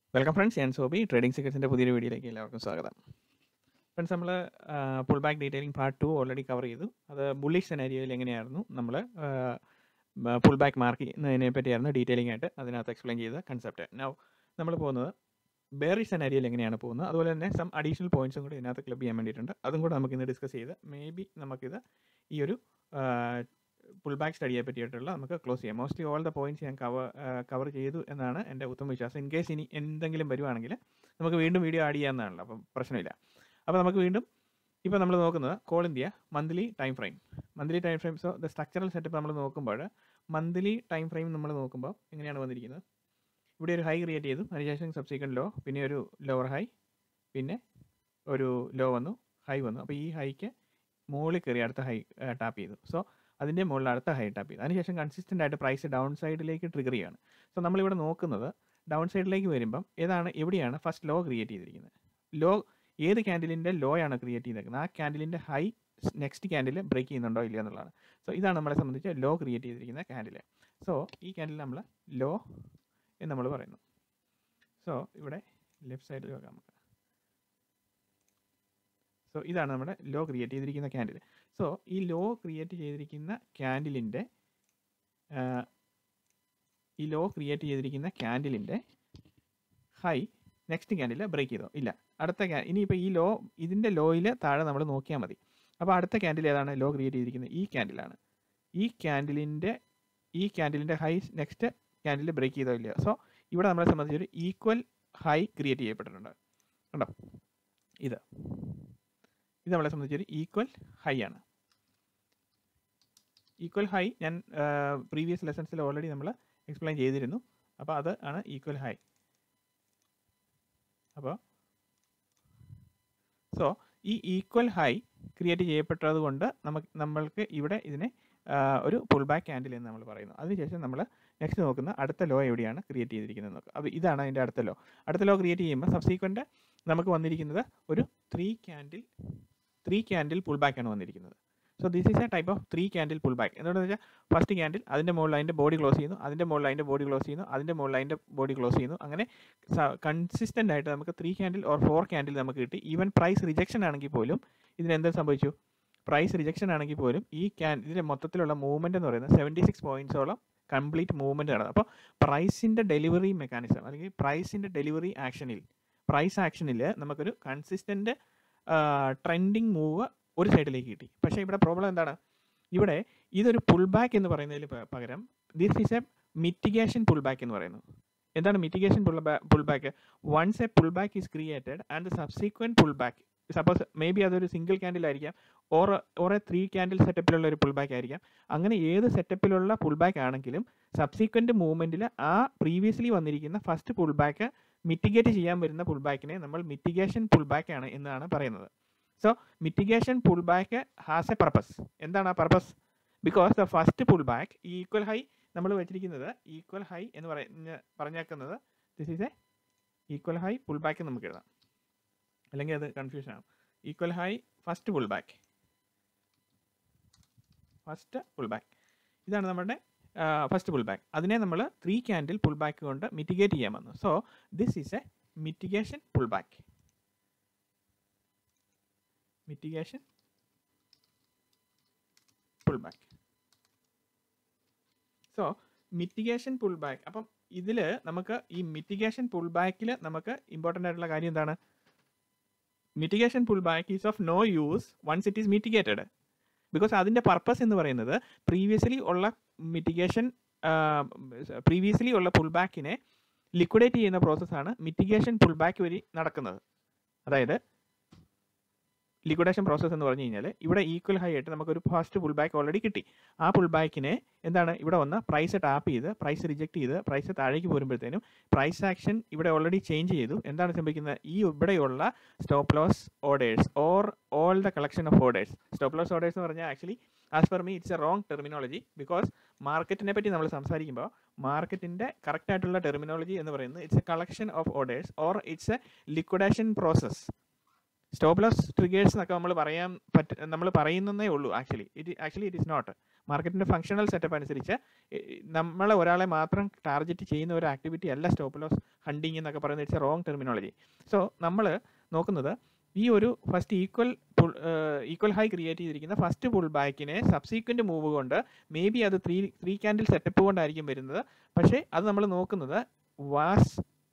welcome friends ഞാൻ Sobi trading സീക്രട്സിൻ്റെ പുതിയൊരു വീഡിയോയിലേക്ക് എല്ലാവർക്കും സ്വാഗതം ഫ്രണ്ട്സ് നമ്മൾ pull back detailing part two already cover ചെയ്തു അത് ബുള്ളിഷ് സെനാരിയോയിൽ എങ്ങനെയായിരുന്നു നമ്മൾ പുൾ ബാക്ക് മാർക്ക് ചെയ്യുന്നതിനെ പറ്റിയായിരുന്നു ഡീറ്റെയിലിംഗ് ആയിട്ട് അതിനകത്ത് എക്സ്പ്ലെയിൻ ചെയ്ത കൺസെപ്റ്റ് നൗ നമ്മൾ പോകുന്നത് ബേറിഷ് സെനാരിയോയിൽ എങ്ങനെയാണ് പോകുന്നത് അതുപോലെ തന്നെ സം അഡീഷണൽ പോയിന്റ്സും കൂടി ഇതിനകത്ത് ക്ലബ് ചെയ്യാൻ വേണ്ടിയിട്ടുണ്ട് അതും കൂടെ നമുക്ക് ഇന്ന് ഡിസ്കസ് ചെയ്ത് മേ ബി നമുക്കിത് ഈ ഒരു പുൾ ബാക്ക് സ്റ്റഡിയെ പറ്റിയിട്ടുള്ള നമുക്ക് ക്ലോസ് ചെയ്യാം മോസ്റ്റ്ലി ഓൾ ദ പോയിന്റ്സ് ഞാൻ കവർ കവർ ചെയ്തു എന്നാണ് എൻ്റെ ഉത്തമ വിശ്വാസം ഇൻ കേസ് ഇനി എന്തെങ്കിലും വരുവാണെങ്കിൽ നമുക്ക് വീണ്ടും വീഡിയോ ആഡ് ചെയ്യാവുന്നതാണല്ലോ അപ്പം പ്രശ്നമില്ല അപ്പോൾ നമുക്ക് വീണ്ടും ഇപ്പോൾ നമ്മൾ നോക്കുന്നത് Coal India monthly time frame monthly time frame so the structural setup നമ്മൾ നോക്കുമ്പോൾ മന്ത്ലി ടൈം ഫ്രെയിം നമ്മൾ നോക്കുമ്പോൾ എങ്ങനെയാണ് വന്നിരിക്കുന്നത് ഇവിടെ ഒരു ഹൈ ക്രിയേറ്റ് ചെയ്തു അതിനുശേഷം സബ്സീക്വൻറ്റ് ലോ പിന്നെ ഒരു ലോവർ ഹൈ പിന്നെ ഒരു ലോ വന്നു ഹൈ വന്നു അപ്പോൾ ഈ ഹൈക്ക് മുകളിൽ കയറി അടുത്ത ഹൈ ടാപ്പ് ചെയ്തു സോ അതിൻ്റെ മുകളിൽ അടുത്ത ഹൈ ടാപ്പ് ചെയ്തു അതിനുശേഷം കൺസിസ്റ്റൻ്റ് ആയിട്ട് പ്രൈസ് ഡൗൺ സൈഡിലേക്ക് ട്രിഗർ ചെയ്യാണ് സോ നമ്മളിവിടെ നോക്കുന്നത് ഡൗൺ സൈഡിലേക്ക് വരുമ്പം ഏതാണ് എവിടെയാണ് ഫസ്റ്റ് ലോ ക്രിയേറ്റ് ചെയ്തിരിക്കുന്നത് ലോ ഏത് ക്യാൻഡിലിൻ്റെ ലോ ആണ് ക്രിയേറ്റ് ചെയ്തിരിക്കുന്നത് ആ ക്യാൻഡിലിൻ്റെ ഹൈ നെക്സ്റ്റ് ക്യാൻഡിൽ ബ്രേക്ക് ചെയ്യുന്നുണ്ടോ ഇല്ലയോ എന്നുള്ളതാണ് സോ ഇതാണ് നമ്മളെ സംബന്ധിച്ച് ലോ ക്രിയേറ്റ് ചെയ്തിരിക്കുന്ന ക്യാൻഡിൽ സോ ഈ ക്യാൻഡിൽ നമ്മൾ ലോ എന്ന് നമ്മൾ പറയുന്നു സോ ഇവിടെ ലെഫ്റ്റ് സൈഡിൽ നോക്കാം നമുക്ക് സോ ഇതാണ് നമ്മുടെ ലോ ക്രിയേറ്റ് ചെയ്തിരിക്കുന്ന ക്യാൻഡിൽ സോ ഈ ലോ ക്രിയേറ്റ് ചെയ്തിരിക്കുന്ന ക്യാൻഡിലിൻ്റെ ഈ ലോ ക്രിയേറ്റ് ചെയ്തിരിക്കുന്ന ക്യാൻഡിലിൻ്റെ ഹൈ നെക്സ്റ്റ് ക്യാൻഡിൽ ബ്രേക്ക് ചെയ്തോ ഇല്ല അടുത്ത ക്യാ ഇനിയിപ്പോൾ ഈ ലോ ഇതിൻ്റെ ലോയിൽ താഴെ നമ്മൾ നോക്കിയാൽ മതി അപ്പോൾ അടുത്ത ക്യാൻഡിൽ ഏതാണ് ലോ ക്രിയേറ്റ് ചെയ്തിരിക്കുന്നത് ഈ ക്യാൻഡിലാണ് ഈ ക്യാൻഡിലിൻ്റെ ഈ ക്യാൻഡിലിൻ്റെ ഹൈ നെക്സ്റ്റ് ക്യാൻഡിൽ ബ്രേക്ക് ചെയ്തോ ഇല്ല സോ ഇവിടെ നമ്മളെ സംബന്ധിച്ച് ഒരു ഈക്വൽ ഹൈ ക്രിയേറ്റ് ചെയ്യപ്പെട്ടിട്ടുണ്ട് കണ്ടോ ഇത് ഇത് നമ്മളെ സംബന്ധിച്ചൊരു ഈക്വൽ ഹൈ ആണ് ഈക്വൽ ഹൈ ഞാൻ പ്രീവിയസ് ലെസൺസിൽ ഓൾറെഡി നമ്മൾ എക്സ്പ്ലെയിൻ ചെയ്തിരുന്നു അപ്പോൾ അത് ആണ് ഈക്വൽ ഹൈ അപ്പോൾ സോ ഈ ഈക്വൽ ഹൈ ക്രിയേറ്റ് ചെയ്യപ്പെട്ടത് കൊണ്ട് നമുക്ക് നമ്മൾക്ക് ഇവിടെ ഇതിനെ ഒരു പുൾ ബാക്ക് ക്യാൻഡിൽ എന്ന് നമ്മൾ പറയുന്നു അതിനുശേഷം നമ്മൾ നെക്സ്റ്റ് നോക്കുന്ന അടുത്ത ലോ എവിടെയാണ് ക്രിയേറ്റ് ചെയ്തിരിക്കുന്നത് നോക്കുക അപ്പോൾ ഇതാണ് അതിൻ്റെ അടുത്ത ലോ അടുത്ത ലോ ക്രിയേറ്റ് ചെയ്യുമ്പോൾ സബ്സീക്വൻ്റ് നമുക്ക് വന്നിരിക്കുന്നത് ഒരു three candle three candle pull back ആണ് വന്നിരിക്കുന്നത് so this is a type of three candle pull back എന്താണെന്ന് വെച്ചാൽ ഫസ്റ്റ് ക്യാൻഡിൽ അതിൻ്റെ മുകളിൽ അതിൻ്റെ ബോഡി ക്ലോസ് ചെയ്യുന്നു അതിൻ്റെ മുകളിൽ അതിൻ്റെ ബോഡി ക്ലോസ് ചെയ്യുന്നു അതിൻ്റെ മുകളിൽ അതിൻ്റെ ബോഡി ക്ലോസ് ചെയ്യുന്നു അങ്ങനെ കൺസിസ്റ്റൻ്റ് ആയിട്ട് നമുക്ക് three candle or four candle നമുക്ക് കിട്ടി ഈവൻ പ്രൈസ് റിജക്ഷൻ ആണെങ്കിൽ പോലും ഇതിന് എന്ത് സംഭവിച്ചു പ്രൈസ് റിജക്ഷൻ ആണെങ്കിൽ പോലും ഈ ക്യാൻ ഇതിൻ്റെ മൊത്തത്തിലുള്ള മൂവ്മെൻറ്റ് എന്ന് പറയുന്നത് സെവൻറ്റി സിക്സ് പോയിൻറ്റ്സോളം കംപ്ലീറ്റ് മൂവ്മെൻറ്റ് നടന്നത് അപ്പോൾ പ്രൈസിൻ്റെ ഡെലിവറി മെക്കാനിസം അല്ലെങ്കിൽ പ്രൈസിൻ്റെ ഡെലിവറി ആക്ഷനിൽ പ്രൈസ് ആക്ഷനിൽ നമുക്കൊരു കൺസിസ്റ്റൻ്റ് ട്രെൻഡിങ് മൂവ് ഒരു സൈഡിലേക്ക് കിട്ടി പക്ഷേ ഇവിടെ പ്രോബ്ലം എന്താണ് ഇവിടെ ഇതൊരു പുൾ ബാക്ക് എന്ന് പറയുന്നതിൽ പകരം this is a mitigation pull back എന്ന് പറയുന്നു എന്താണ് mitigation pull pull back once a pull back is created and subsequent pull back suppose may be അതൊരു സിംഗിൾ ക്യാൻഡിൽ ആയിരിക്കാം or or a three candle സെറ്റപ്പിലുള്ള ഒരു പുൾ ബാക്ക് ആയിരിക്കാം അങ്ങനെ ഏത് സെറ്റപ്പിലുള്ള പുൾ ബാക്ക് ആണെങ്കിലും സബ്സീക്വൻറ്റ് മൂവ്മെൻറ്റിൽ ആ പ്രീവിയസ്ലി വന്നിരിക്കുന്ന ഫസ്റ്റ് പുൾ ബാക്ക് മിറ്റിഗേറ്റ് ചെയ്യാൻ വരുന്ന പുൾ ബാക്കിനെ നമ്മൾ മിറ്റിഗേഷൻ പുൾ ബാക്ക് ആണ് എന്നാണ് പറയുന്നത് so mitigation pull back has a purpose എന്താണ് ആ purpose because the first pull back ഈ ഈക്വൽ ഹൈ നമ്മൾ വെച്ചിരിക്കുന്നത് ഈക്വൽ ഹൈ എന്ന് പറഞ്ഞ പറഞ്ഞേക്കുന്നത് this is a equal high pull back നമുക്ക് എഴുതാം അല്ലെങ്കിൽ അത് കൺഫ്യൂഷൻ ആവും equal high first pull back first pull back ഇതാണ് നമ്മുടെ ഫസ്റ്റ് പുൾ ബാക്ക് അതിനെ നമ്മൾ ത്രീ ക്യാൻഡിൽ പുൾ ബാക്ക് കൊണ്ട് മിറ്റിഗേറ്റ് ചെയ്യാൻ വന്നു so this is a mitigation pull back mitigation pull back so mitigation pull back അപ്പം ഇതിൽ നമുക്ക് ഈ മിറ്റിഗേഷൻ പുൾ ബാക്കിൽ നമുക്ക് ഇമ്പോർട്ടൻ്റ് ആയിട്ടുള്ള കാര്യം എന്താണ് mitigation pull back is of no use once it is mitigated because അതിൻ്റെ പർപ്പസ് എന്ന് പറയുന്നത് പ്രീവിയസ്ലി ഉള്ള മിറ്റിഗേഷൻ പ്രീവിയസ്ലി ഉള്ള പുൾ ബാക്കിനെ ലിക്വിഡേറ്റ് ചെയ്യുന്ന പ്രോസസ്സാണ് മിറ്റിഗേഷൻ പുൾ ബാക്ക് വഴി നടക്കുന്നത് അതായത് ലിക്വിഡേഷൻ പ്രോസസ്സ് എന്ന് പറഞ്ഞു കഴിഞ്ഞാൽ ഇവിടെ ഈക്വൽ ഹൈ ആയിട്ട് നമുക്കൊരു ഫസ്റ്റ് പുൾ ബാക്ക് ഓൾറെഡി കിട്ടി ആ പുൾ ബാക്കിനെ എന്താണ് ഇവിടെ വന്ന് പ്രൈസ് ടാപ്പ് ചെയ്ത് പ്രൈസ് റിജക്ട് ചെയ്ത് പ്രൈസ് താഴേക്ക് പോരുമ്പോഴത്തേനും പ്രൈസ് ആക്ഷൻ ഇവിടെ ഓൾറെഡി ചേഞ്ച് ചെയ്തു എന്താണ് സംഭവിക്കുന്നത് ഈ ഇവിടെയുള്ള stop loss orders or all the collection of orders stop loss orders എന്ന് പറഞ്ഞാൽ actually as per me it's a wrong terminology because മാർക്കറ്റിനെ പറ്റി നമ്മൾ സംസാരിക്കുമ്പോൾ മാർക്കറ്റിൻ്റെ കറക്റ്റ് ആയിട്ടുള്ള ടെർമിനോളജി എന്ന് പറയുന്നത് it's a collection of orders or it's a liquidation process stop loss triggers എന്നൊക്കെ നമ്മൾ പറയാൻ പറ്റ നമ്മൾ പറയുന്നതേ ഉള്ളൂ actually it actually it is not മാർക്കറ്റിൻ്റെ ഫങ്ഷണൽ സെറ്റപ്പ് അനുസരിച്ച് നമ്മളെ ഒരാളെ മാത്രം ടാർഗറ്റ് ചെയ്യുന്ന ഒരു ആക്ടിവിറ്റി അല്ല സ്റ്റോപ്പ് ലോസ് ഹണ്ടിങ് എന്നൊക്കെ പറയുന്നത് it's a wrong terminology so നമ്മൾ നോക്കുന്നത് ഈ ഒരു first equal equal high create ചെയ്തിരിക്കുന്ന ഫസ്റ്റ് പുൾ ബാക്കിനെ സബ്സീക്വൻറ്റ് മൂവ് കൊണ്ട് മേ ബി അത് ത്രീ ത്രീ ക്യാൻഡിൽ സെറ്റപ്പ് കൊണ്ടായിരിക്കും വരുന്നത് പക്ഷേ അത് നമ്മൾ നോക്കുന്നത് was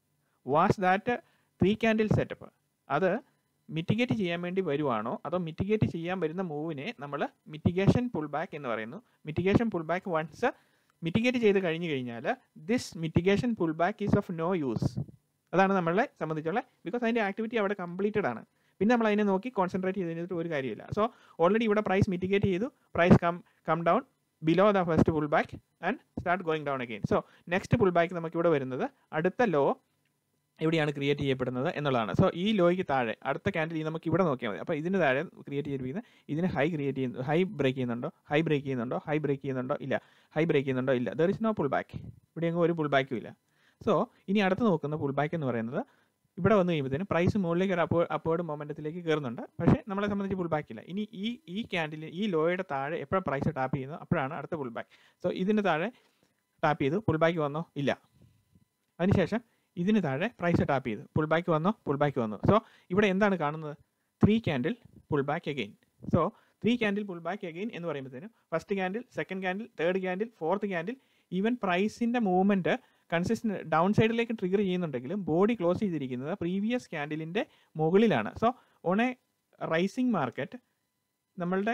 was that three candle setup അത് മിറ്റിഗേറ്റ് ചെയ്യാൻ വേണ്ടി വരുവാണോ അതോ മിറ്റിഗേറ്റ് ചെയ്യാൻ വരുന്ന മൂവിനെ നമ്മൾ മിറ്റിഗേഷൻ പുൾ ബാക്ക് എന്ന് പറയുന്നു mitigation pull back once mitigate ചെയ്ത് കഴിഞ്ഞു കഴിഞ്ഞാൽ this mitigation pull back is of no use അതാണ് നമ്മളെ സംബന്ധിച്ചുള്ള ബിക്കോസ് അതിൻ്റെ ആക്ടിവിറ്റി അവിടെ കംപ്ലീറ്റഡ് ആണ് പിന്നെ നമ്മൾ അതിനെ നോക്കി കോൺസെൻട്രേറ്റ് ചെയ്തിട്ട് ഒരു കാര്യമില്ല സോ ഓൾറെഡി ഇവിടെ പ്രൈസ് മിറ്റിഗേറ്റ് ചെയ്തു price come come down below the first pull back and start going down again so next pull back നമുക്ക് ഇവിടെ വരുന്നത് അടുത്ത ലോ എവിടെയാണ് ക്രിയേറ്റ് ചെയ്യപ്പെടുന്നത് എന്നുള്ളതാണ് സോ ഈ ലോയ്ക്ക് താഴെ അടുത്ത ക്യാൻഡിൽ നമുക്ക് ഇവിടെ നോക്കിയാൽ മതി അപ്പോൾ ഇതിന് താഴെ ക്രിയേറ്റ് ചെയ്തിരിക്കുന്നത് ഇതിന് ഹൈ ക്രിയേറ്റ് ചെയ്യുന്നു ഹൈ ബ്രേക്ക് ചെയ്യുന്നുണ്ടോ ഹൈ ബ്രേക്ക് ചെയ്യുന്നുണ്ടോ ഹൈ ബ്രേക്ക് ചെയ്യുന്നുണ്ടോ ഇല്ല ഹൈ ബ്രേക്ക് ചെയ്യുന്നുണ്ടോ ഇല്ല there is no pull back ഇവിടെ എങ്ങും ഒരു പുൾ ബാക്കും ഇല്ല സോ ഇനി അടുത്ത് നോക്കുന്ന പുൾ ബാക്ക് എന്ന് പറയുന്നത് ഇവിടെ വന്നു കഴിയുമ്പോഴത്തേനും പ്രൈസ് മുകളിലേക്ക് ഒരു അപ്പോ അപ്പോർഡ് മൊമെൻറ്റത്തിലേക്ക് കയറുന്നുണ്ട് പക്ഷേ നമ്മളെ സംബന്ധിച്ച് പുൾ ബാക്ക് ഇല്ല ഇനി ഈ ഈ ക്യാൻഡിൽ ഈ ലോയുടെ താഴെ എപ്പോഴും പ്രൈസ് ടാപ്പ് ചെയ്യുന്നു അപ്പോഴാണ് അടുത്ത പുൾ ബാക്ക് സോ ഇതിന് താഴെ ടാപ്പ് ചെയ്തു പുൾ ബാക്ക് വന്നോ ഇല്ല അതിനുശേഷം ഇതിന് താഴെ പ്രൈസ് ടാപ്പ് ചെയ്തു പുൾ ബാക്ക് വന്നോ പുൾ ബാക്ക് വന്നു സോ ഇവിടെ എന്താണ് കാണുന്നത് three candle pull back again so three candle pull back again എന്ന് പറയുമ്പോഴത്തേനും first candle second candle third candle fourth candle even പ്രൈസിൻ്റെ മൂവ്മെൻറ്റ് കൺസിസ്റ്റൻ്റ് ഡൗൺ സൈഡിലേക്ക് ട്രിഗർ ചെയ്യുന്നുണ്ടെങ്കിലും ബോഡി ക്ലോസ് ചെയ്തിരിക്കുന്നത് പ്രീവിയസ് ക്യാൻഡിലിൻ്റെ മുകളിലാണ് so on a rising market നമ്മളുടെ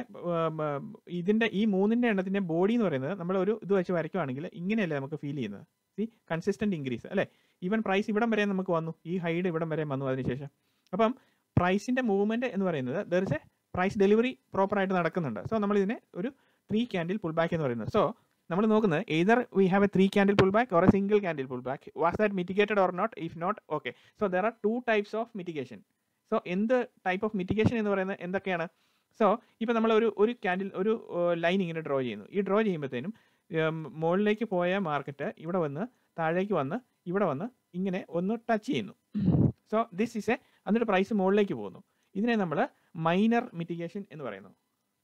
ഇതിൻ്റെ ഈ മൂന്നിൻ്റെ എണ്ണത്തിൻ്റെ ബോഡി എന്ന് പറയുന്നത് നമ്മൾ ഒരു ഇത് വെച്ച് വരയ്ക്കുവാണെങ്കിൽ ഇങ്ങനെയല്ലേ നമുക്ക് ഫീൽ ചെയ്യുന്നത് സി കൺസിസ്റ്റൻറ്റ് ഇൻക്രീസ് അല്ലേ ഈവൻ പ്രൈസ് ഇവിടം വരെ നമുക്ക് വന്നു ഈ ഹൈഡ് ഇവിടം വരെ വന്നു അതിനുശേഷം അപ്പം പ്രൈസിൻ്റെ മൂവ്മെൻറ്റ് എന്ന് പറയുന്നത് there is a price delivery പ്രോപ്പറായിട്ട് നടക്കുന്നുണ്ട് സോ നമ്മൾ ഇതിനെ ഒരു ത്രീ ക്യാൻഡിൽ പുൾ ബാക്ക് എന്ന് പറയുന്നത് സോ നമ്മൾ നോക്കുന്നത് either we have a three candle pull back or a single candle pull back was that mitigated or not if not okay so there are two types of mitigation so എന്ത് type of mitigation എന്ന് പറയുന്നത് എന്തൊക്കെയാണ് so ഇപ്പോൾ നമ്മൾ ഒരു ഒരു candle ഒരു line ഇങ്ങനെ ഡ്രോ ചെയ്യുന്നു ഈ ഡ്രോ ചെയ്യുമ്പോഴത്തേനും മുകളിലേക്ക് പോയ മാർക്കറ്റ് ഇവിടെ വന്ന് താഴേക്ക് വന്ന് ഇവിടെ വന്ന് ഇങ്ങനെ ഒന്ന് ടച്ച് ചെയ്യുന്നു സോ ദിസ് ഈസ് എ എന്നിട്ട് പ്രൈസ് മുകളിലേക്ക് പോകുന്നു ഇതിനെ നമ്മൾ മൈനർ മിറ്റിഗേഷൻ എന്ന് പറയുന്നു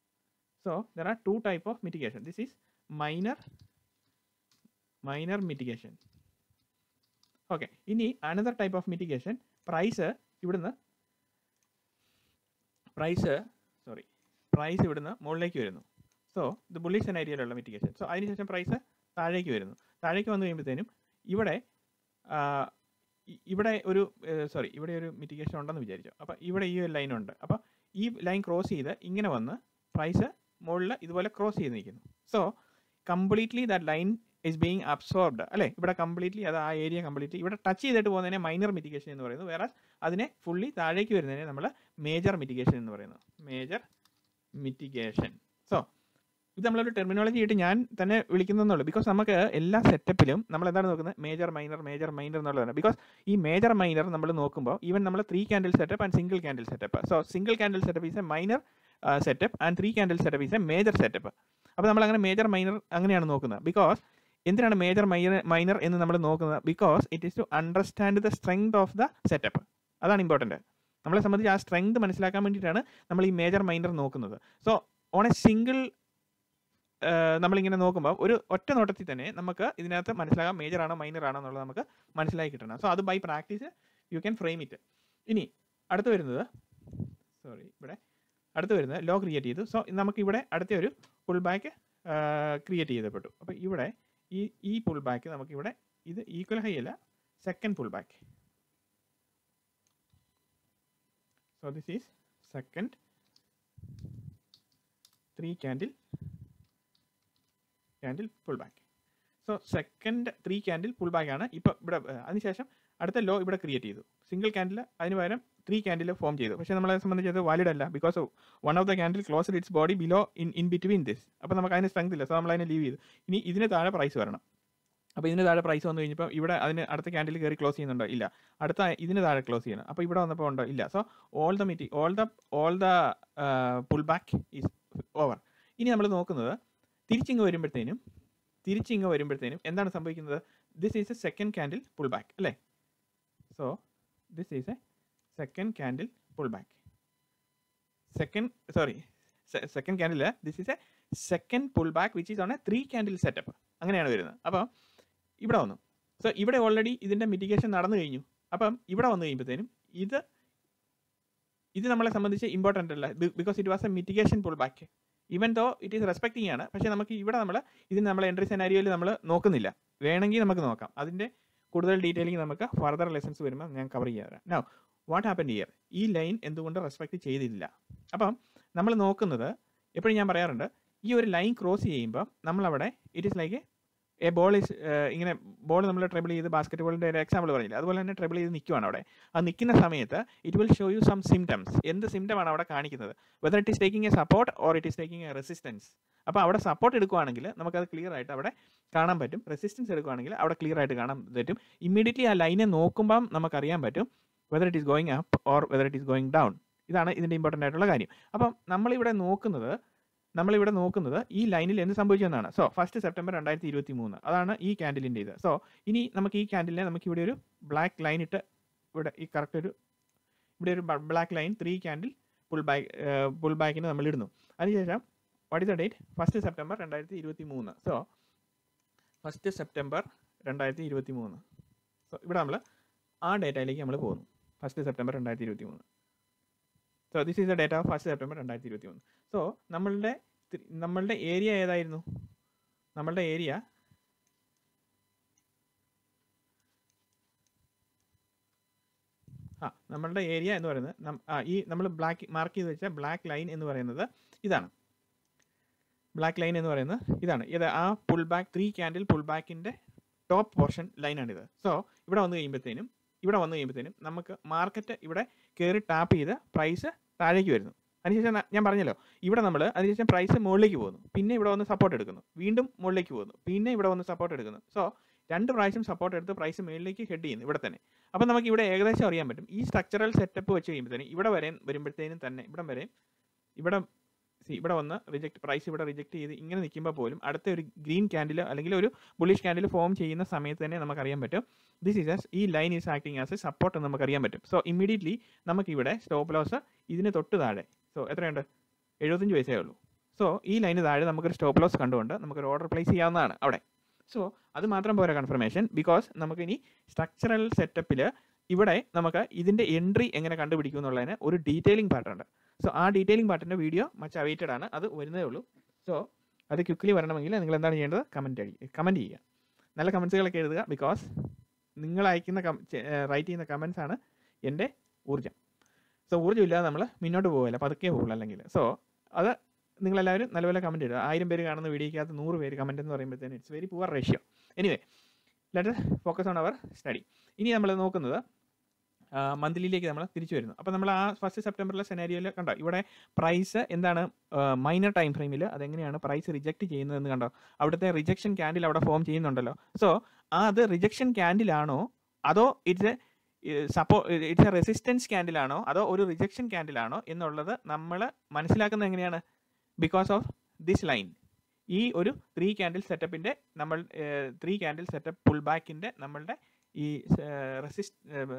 so there are two type of mitigation this is minor minor mitigation okay ഇനി another type of mitigation price ഇവിടുന്ന് പ്രൈസ് സോറി പ്രൈസ് ഇവിടുന്ന് മുകളിലേക്ക് വരുന്നു സോ ഇത് ബുള്ളിഷ് സെനാരിയയിലുള്ള മിറ്റിഗേഷൻ സോ അതിനുശേഷം പ്രൈസ് താഴേക്ക് വരുന്നു താഴേക്ക് വന്നു കഴിയുമ്പോഴത്തേനും ഇവിടെ ഇവിടെ ഒരു സോറി ഇവിടെ ഒരു മിറ്റിഗേഷൻ ഉണ്ടെന്ന് വിചാരിച്ചു അപ്പോൾ ഇവിടെ ഈ ഒരു ലൈൻ ഉണ്ട് അപ്പോൾ ഈ ലൈൻ ക്രോസ് ചെയ്ത് ഇങ്ങനെ വന്ന് പ്രൈസ് മുകളിൽ ഇതുപോലെ ക്രോസ് ചെയ്ത് നിൽക്കുന്നു so completely that line is being absorbed അല്ലേ ഇവിടെ കംപ്ലീറ്റ്ലി അത് ആ ഏരിയ കംപ്ലീറ്റ്ലി ഇവിടെ ടച്ച് ചെയ്തിട്ട് പോകുന്നതിനെ മൈനർ മിറ്റിഗേഷൻ എന്ന് പറയുന്നു വേറെ അതിനെ ഫുള്ളി താഴേക്ക് വരുന്നതിനെ നമ്മൾ മേജർ മിറ്റിഗേഷൻ എന്ന് പറയുന്നു മേജർ മിറ്റിഗേഷൻ സോ ഇത് നമ്മളൊരു ടെർമിനോളജി ആയിട്ട് ഞാൻ തന്നെ വിളിക്കുന്നുള്ളൂ ബിക്കോസ് നമുക്ക് എല്ലാ സെറ്റപ്പിലും നമ്മൾ എന്താണ് നോക്കുന്നത് മേജർ മൈനർ മേജർ മൈനർ എന്നുള്ളതാണ് ബിക്കോസ് ഈ മേജർ മൈനർ നമ്മൾ നോക്കുമ്പോൾ ഈവൻ നമ്മൾ three candle setup and single candle setup so single candle setup is a minor setup and three candle setup is a major setup അപ്പോൾ നമ്മൾ അങ്ങനെ major minor അങ്ങനെയാണ് നോക്കുന്നത് ബിക്കോസ് എന്തിനാണ് മേജർ മൈനർ മൈനർ എന്ന് നമ്മൾ നോക്കുന്നത് because it is to understand the strength of the setup അതാണ് ഇമ്പോർട്ടൻറ്റ് നമ്മളെ സംബന്ധിച്ച് ആ സ്ട്രെങ്ത് മനസ്സിലാക്കാൻ വേണ്ടിയിട്ടാണ് നമ്മൾ ഈ മേജർ മൈനർ നോക്കുന്നത് സോ ഓൺ എ സിംഗിൾ നമ്മളിങ്ങനെ നോക്കുമ്പോൾ ഒരു ഒറ്റ നോട്ടത്തിൽ തന്നെ നമുക്ക് ഇതിനകത്ത് മനസ്സിലാകാം മേജർ ആണോ മൈനർ ആണോ എന്നുള്ളത് നമുക്ക് മനസ്സിലാക്കി കിട്ടണം സോ അത് by practice you can frame it ഇനി അടുത്ത് വരുന്നത് സോറി ഇവിടെ അടുത്ത് വരുന്നത് ലോ ക്രിയേറ്റ് ചെയ്തു സോ നമുക്ക് ഇവിടെ അടുത്ത ഒരു പുൾ ബാക്ക് ക്രിയേറ്റ് ചെയ്തപ്പെട്ടു അപ്പോൾ ഇവിടെ ഈ ഈ പുൾ ബാക്ക് നമുക്കിവിടെ ഇത് ഈക്വൽ ഹൈ അല്ല second pull back so this is second three candle candle pull back so second three candle pull back ആണ് ഇപ്പോൾ ഇവിടെ അതിനുശേഷം അടുത്ത ലോ ഇവിടെ ക്രിയേറ്റ് ചെയ്തു സിംഗിൾ ക്യാൻഡിൽ അതിന് പകരം ത്രീ ക്യാൻഡിൽ ഫോം ചെയ്തു പക്ഷേ നമ്മളെ സംബന്ധിച്ച് അത് വാലിഡ് അല്ല because one of the candle close it's body below in in between this അപ്പോൾ നമുക്ക് അതിന് സ്ട്രെങ്ത് ഇല്ല സോ നമ്മൾ അതിനെ ലീവ് ചെയ്തു ഇനി ഇതിന് താഴെ പ്രൈസ് വരണം അപ്പോൾ ഇതിന് താഴെ പ്രൈസ് വന്നു കഴിഞ്ഞപ്പോൾ ഇവിടെ അതിന് അടുത്ത ക്യാൻഡിൽ കയറി ക്ലോസ് ചെയ്യുന്നുണ്ടോ ഇല്ല അടുത്ത ഇതിന് താഴെ ക്ലോസ് ചെയ്യണം അപ്പോൾ ഇവിടെ വന്നപ്പോൾ ഉണ്ടോ ഇല്ല സോ ഓൾ ദ മീറ്റി all the all the pull back is over ഇനി നമ്മൾ നോക്കുന്നത് തിരിച്ചിങ്ങ് വരുമ്പോഴത്തേനും തിരിച്ചിങ്ങ് വരുമ്പോഴത്തേനും എന്താണ് സംഭവിക്കുന്നത് this is a second candle pull back അല്ലേ so this is a second candle pull back second sorry second candle this is a second pull back which is on a three candle setup അങ്ങനെയാണ് വരുന്നത് അപ്പോൾ ഇവിടെ വന്നു so ഇവിടെ already ഇതിൻ്റെ mitigation നടന്നു കഴിഞ്ഞു അപ്പം ഇവിടെ വന്നു കഴിയുമ്പോഴത്തേനും ഇത് ഇത് നമ്മളെ സംബന്ധിച്ച് ഇമ്പോർട്ടൻ്റ് അല്ല because it was a mitigation pull back even though it is respecting ആണ് പക്ഷേ നമുക്ക് ഇവിടെ നമ്മൾ ഇതിന് നമ്മൾ എൻട്രി സെനാരിയോയിൽ നമ്മൾ നോക്കുന്നില്ല വേണമെങ്കിൽ നമുക്ക് നോക്കാം അതിൻ്റെ കൂടുതൽ ഡീറ്റെയിലിംഗ് നമുക്ക് ഫർദർ ലെസൺസ് വരുമ്പോൾ ഞാൻ കവർ ചെയ്യാൻ തരാം നോ വാട്ട് ഹാപ്പൻ ഇയർ ഈ ലൈൻ എന്തുകൊണ്ട് റെസ്പെക്ട് ചെയ്തില്ല അപ്പം നമ്മൾ നോക്കുന്നത് എപ്പോഴും ഞാൻ പറയാറുണ്ട് ഈ ഒരു ലൈൻ ക്രോസ് ചെയ്യുമ്പോൾ നമ്മളവിടെ it is like a ball is ഇങ്ങനെ ബോൾ നമ്മൾ ട്രിബിൾ ചെയ്ത് ബാസ്കറ്റ് ബോളിൻ്റെ ഒരു എക്സാമ്പിൾ പറഞ്ഞില്ല അതുപോലെ തന്നെ ട്രിബിൾ ചെയ്ത് നിൽക്കുവാണ് അവിടെ അത് നിൽക്കുന്ന സമയത്ത് it will show you some symptoms എന്ത് സിംറ്റമാണ് അവിടെ കാണിക്കുന്നത് whether it is taking a support or it is taking a resistance അപ്പോൾ അവിടെ സപ്പോർട്ട് എടുക്കുവാണെങ്കിൽ നമുക്കത് ക്ലിയർ ആയിട്ട് അവിടെ കാണാൻ പറ്റും റെസിസ്റ്റൻസ് എടുക്കുവാണെങ്കിൽ അവിടെ ക്ലിയർ ആയിട്ട് കാണാൻ പറ്റും ഇമ്മീഡിയറ്റ്ലി ആ ലൈനെ നോക്കുമ്പം നമുക്കറിയാൻ പറ്റും whether it is going up or whether it is going down ഇതാണ് ഇതിൻ്റെ ഇമ്പോർട്ടൻ്റ് ആയിട്ടുള്ള കാര്യം അപ്പം നമ്മളിവിടെ നോക്കുന്നത് നമ്മളിവിടെ നോക്കുന്നത് ഈ ലൈനിൽ എന്ത് സംഭവിച്ചെന്നാണ് സോ ഫസ്റ്റ് സെപ്റ്റംബർ രണ്ടായിരത്തി ഇരുപത്തി മൂന്ന് അതാണ് ഈ ക്യാൻഡിലിൻ്റെ ഇത് സോ ഇനി നമുക്ക് ഈ ക്യാൻഡിലിനെ നമുക്ക് ഇവിടെ ഒരു ബ്ലാക്ക് ലൈൻ ഇട്ട് ഇവിടെ ഈ കറക്റ്റ് ഒരു ഇവിടെ ഒരു black line three candle pull back pull ബാക്കിന് നമ്മൾ ഇടുന്നു അതിനുശേഷം what is the date first September രണ്ടായിരത്തി ഇരുപത്തി മൂന്ന് സോ ഫസ്റ്റ് സെപ്റ്റംബർ രണ്ടായിരത്തി ഇരുപത്തി മൂന്ന് സോ ഇവിടെ നമ്മൾ ആ ഡേറ്റയിലേക്ക് നമ്മൾ പോകുന്നു ഫസ്റ്റ് സെപ്റ്റംബർ രണ്ടായിരത്തി ഇരുപത്തി മൂന്ന് so this is the date of first September രണ്ടായിരത്തി ഇരുപത്തി മൂന്ന് സോ നമ്മളുടെ നമ്മളുടെ ഏരിയ ഏതായിരുന്നു നമ്മളുടെ ഏരിയ ആ നമ്മളുടെ ഏരിയ എന്ന് പറയുന്നത് ആ ഈ നമ്മൾ ബ്ലാക്ക് മാർക്ക് ചെയ്ത് വെച്ച ബ്ലാക്ക് ലൈൻ എന്ന് പറയുന്നത് ഇതാണ് ബ്ലാക്ക് ലൈൻ എന്ന് പറയുന്നത് ഇതാണ് ഇത് ആ pull back three candle pull ബാക്കിൻ്റെ ടോപ്പ് പോർഷൻ ലൈനാണിത് സോ ഇവിടെ വന്നു കഴിയുമ്പോഴത്തേനും ഇവിടെ വന്നു കഴിയുമ്പോഴത്തേനും നമുക്ക് മാർക്കറ്റ് ഇവിടെ കയറി ടാപ്പ് ചെയ്ത് പ്രൈസ് താഴേക്ക് വരുന്നു അതിനുശേഷം ഞാൻ പറഞ്ഞല്ലോ ഇവിടെ നമ്മൾ അതിനുശേഷം പ്രൈസ് മുകളിലേക്ക് പോകുന്നു പിന്നെ ഇവിടെ വന്ന് സപ്പോർട്ട് എടുക്കുന്നു വീണ്ടും മുകളിലേക്ക് പോകുന്നു പിന്നെ ഇവിടെ വന്ന് സപ്പോർട്ട് എടുക്കുന്നു സോ രണ്ട് പ്രാവശ്യം സപ്പോർട്ട് എടുത്ത് പ്രൈസ് മുകളിലേക്ക് ഹെഡ് ചെയ്യുന്നു ഇവിടെ തന്നെ അപ്പോൾ നമുക്ക് ഇവിടെ ഏകദേശം അറിയാൻ പറ്റും ഈ സ്ട്രക്ചറൽ സെറ്റപ്പ് വെച്ച് കഴിയുമ്പോഴത്തേനും ഇവിടെ വരെ വരുമ്പോഴത്തേനും തന്നെ ഇവിടെ വരെ ഇവിടെ ഇവിടെ വന്ന് റിജക്ട് പ്രൈസ് ഇവിടെ റിജക്ട് ചെയ്ത് ഇങ്ങനെ നിൽക്കുമ്പോൾ പോലും അടുത്ത ഒരു ഗ്രീൻ ക്യാൻഡിൽ അല്ലെങ്കിൽ ഒരു ബുള്ളിഷ് ക്യാൻഡിൽ ഫോം ചെയ്യുന്ന സമയത്ത് തന്നെ നമുക്കറിയാൻ പറ്റും ദിസ് ഈസ് ഈ line is acting as a support എന്ന് നമുക്കറിയാൻ പറ്റും സോ ഇമ്മീഡിയറ്റ്ലി നമുക്കിവിടെ സ്റ്റോപ്പ് ലോസ് ഇതിന് തൊട്ട് താഴെ സോ എത്രയുണ്ട് എഴുപത്തഞ്ച് പൈസയേ ഉള്ളൂ സോ ഈ ലൈന് താഴെ നമുക്കൊരു സ്റ്റോപ്പ് ലോസ് കണ്ടുകൊണ്ട് നമുക്കൊരു ഓർഡർ പ്ലേസ് ചെയ്യാവുന്നതാണ് അവിടെ സോ അത് മാത്രം പോരാ കൺഫർമേഷൻ ബിക്കോസ് നമുക്കിനി സ്ട്രക്ചറൽ സെറ്റപ്പിൽ ഇവിടെ നമുക്ക് ഇതിൻ്റെ എൻട്രി എങ്ങനെ കണ്ടുപിടിക്കും എന്നുള്ളതിന് ഒരു ഡീറ്റെയിലിംഗ് പാർട്ടുണ്ട് സോ ആ ഡീറ്റെയിലിംഗ് പാർട്ടിൻ്റെ വീഡിയോ മച്ച് അവൈറ്റഡ് ആണ് അത് വരുന്നതേ ഉള്ളൂ സോ അത് ക്വിക്ക്ലി വരണമെങ്കിൽ നിങ്ങൾ എന്താണ് ചെയ്യേണ്ടത് കമൻറ്റ് അടി കമൻറ്റ് ചെയ്യുക നല്ല കമൻസുകളൊക്കെ എഴുതുക ബിക്കോസ് നിങ്ങൾ അയക്കുന്ന റൈറ്റ് ചെയ്യുന്ന കമൻസ് ആണ് എൻ്റെ ഊർജ്ജം സോ ഊർജ്ജം ഇല്ലാതെ നമ്മൾ മുന്നോട്ട് പോകില്ല പതുക്കെ പോകുള്ളൂ അല്ലെങ്കിൽ സോ അത് നിങ്ങളെല്ലാവരും നല്ലപോലെ കമൻറ്റ് ഇടുക ആയിരം പേര് കാണുന്ന വീഡിയോക്കകത്ത് നൂറ് പേര് കമൻറ്റ് എന്ന് പറയുമ്പോഴത്തേന് it's very poor ratio anyway let focus on our study ഇനി നമ്മൾ നോക്കുന്നത് മന്ത്ലിയിലേക്ക് നമ്മൾ തിരിച്ചു വരുന്നു അപ്പോൾ നമ്മൾ ആ ഫസ്റ്റ് സെപ്റ്റംബറിലെ സെനാരിയോയിൽ കണ്ടോ ഇവിടെ പ്രൈസ് എന്താണ് മൈനർ ടൈം ഫ്രെയിമിൽ അതെങ്ങനെയാണ് പ്രൈസ് റിജക്റ്റ് ചെയ്യുന്നതെന്ന് കണ്ടോ അവിടുത്തെ റിജക്ഷൻ ക്യാൻഡിൽ അവിടെ ഫോം ചെയ്യുന്നുണ്ടല്ലോ സോ ആ അത് റിജക്ഷൻ ക്യാൻഡിലാണോ അതോ ഇറ്റ്സ് സപ്പോ ഇറ്റ്സ് എ റെസിസ്റ്റൻസ് ക്യാൻഡിലാണോ അതോ ഒരു റിജക്ഷൻ ക്യാൻഡിലാണോ എന്നുള്ളത് നമ്മൾ മനസ്സിലാക്കുന്നത് എങ്ങനെയാണ് ബിക്കോസ് ഓഫ് ദിസ് ലൈൻ ഈ ഒരു ത്രീ ക്യാൻഡിൽ സെറ്റപ്പിൻ്റെ നമ്മൾ ത്രീ ക്യാൻഡിൽ സെറ്റപ്പ് പുൾ ബാക്കിൻ്റെ നമ്മളുടെ ഈ റെസിസ്റ്റ്